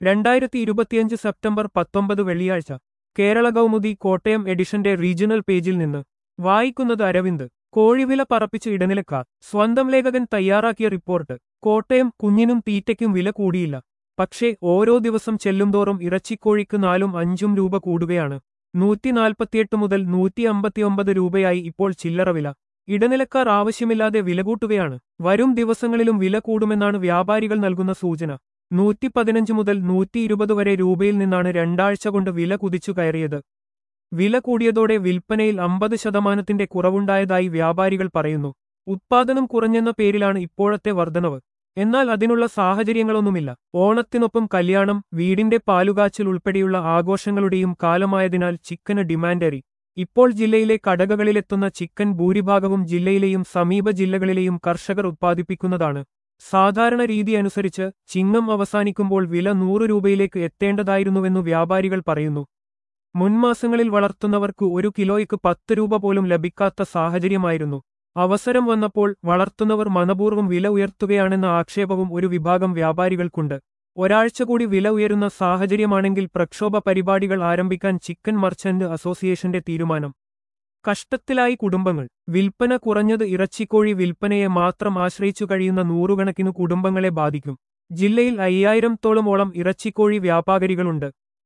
രണ്ടായിരത്തി ഇരുപത്തിയഞ്ച് സെപ്റ്റംബർ പത്തൊമ്പത് വെള്ളിയാഴ്ച കേരള കൗമുദി കോട്ടയം എഡിഷന്റെ റീജിയണൽ പേജിൽ നിന്ന് വായിക്കുന്നത് അരവിന്ദ് കോഴിവില പറപ്പിച്ച് ഇടനിലക്കാർ സ്വന്തം ലേഖകൻ തയ്യാറാക്കിയ റിപ്പോർട്ട് കോട്ടയം കുഞ്ഞിനും തീറ്റയ്ക്കും വില കൂടിയില്ല പക്ഷേ ഓരോ ദിവസം ചെല്ലുംതോറും ഇറച്ചിക്കോഴിക്ക് നാലും അഞ്ചും രൂപ കൂടുകയാണ് നൂറ്റി നാൽപ്പത്തിയെട്ട് മുതൽ നൂറ്റി അമ്പത്തിയൊമ്പത് രൂപയായി ഇപ്പോൾ ചില്ലറ വില ഇടനിലക്കാർ ആവശ്യമില്ലാതെ വില കൂട്ടുകയാണ് വരും ദിവസങ്ങളിലും വില കൂടുമെന്നാണ് വ്യാപാരികൾ നൽകുന്ന സൂചന നൂറ്റി പതിനഞ്ച് മുതൽ നൂറ്റി ഇരുപത് വരെ രൂപയിൽ നിന്നാണ് രണ്ടാഴ്ച കൊണ്ട് വില കുതിച്ചു കയറിയത് വില കൂടിയതോടെ വിൽപ്പനയിൽ അമ്പത് ശതമാനത്തിന്റെ കുറവുണ്ടായതായി വ്യാപാരികൾ പറയുന്നു ഉത്പാദനം കുറഞ്ഞെന്ന പേരിലാണ് ഇപ്പോഴത്തെ വർധനവ് എന്നാൽ അതിനുള്ള സാഹചര്യങ്ങളൊന്നുമില്ല ഓണത്തിനൊപ്പം കല്യാണം വീടിന്റെ പാലുകാച്ചൽ ഉൾപ്പെടെയുള്ള ആഘോഷങ്ങളുടെയും കാലമായതിനാൽ ചിക്കന് ഡിമാൻഡേറി ഇപ്പോൾ ജില്ലയിലെ കടകകളിലെത്തുന്ന ചിക്കൻ ഭൂരിഭാഗവും ജില്ലയിലെയും സമീപ ജില്ലകളിലെയും കർഷകർ ഉത്പാദിപ്പിക്കുന്നതാണ് സാധാരണ രീതി അനുസരിച്ച് ചിങ്ങം അവസാനിക്കുമ്പോൾ വില നൂറ് രൂപയിലേക്ക് എത്തേണ്ടതായിരുന്നുവെന്നു വ്യാപാരികൾ പറയുന്നു മുൻമാസങ്ങളിൽ വളർത്തുന്നവർക്ക് ഒരു കിലോയ്ക്ക് പത്ത് രൂപ പോലും ലഭിക്കാത്ത സാഹചര്യമായിരുന്നു അവസരം വന്നപ്പോൾ വളർത്തുന്നവർ മനപൂർവ്വം വില ഉയർത്തുകയാണെന്ന ആക്ഷേപവും ഒരു വിഭാഗം വ്യാപാരികൾക്കുണ്ട് ഒരാഴ്ച കൂടി വില ഉയരുന്ന സാഹചര്യമാണെങ്കിൽ പ്രക്ഷോഭ പരിപാടികൾ ആരംഭിക്കാൻ ചിക്കൻ മർച്ചന്റ് അസോസിയേഷന്റെ തീരുമാനം കഷ്ടത്തിലായി കുടുംബങ്ങൾ വിൽപ്പന കുറഞ്ഞത് ഇറച്ചിക്കോഴി വിൽപ്പനയെ മാത്രം ആശ്രയിച്ചു കഴിയുന്ന നൂറുകണക്കിനു കുടുംബങ്ങളെ ബാധിക്കും ജില്ലയിൽ അയ്യായിരത്തോളമോളം ഇറച്ചിക്കോഴി വ്യാപാരികളുണ്ട്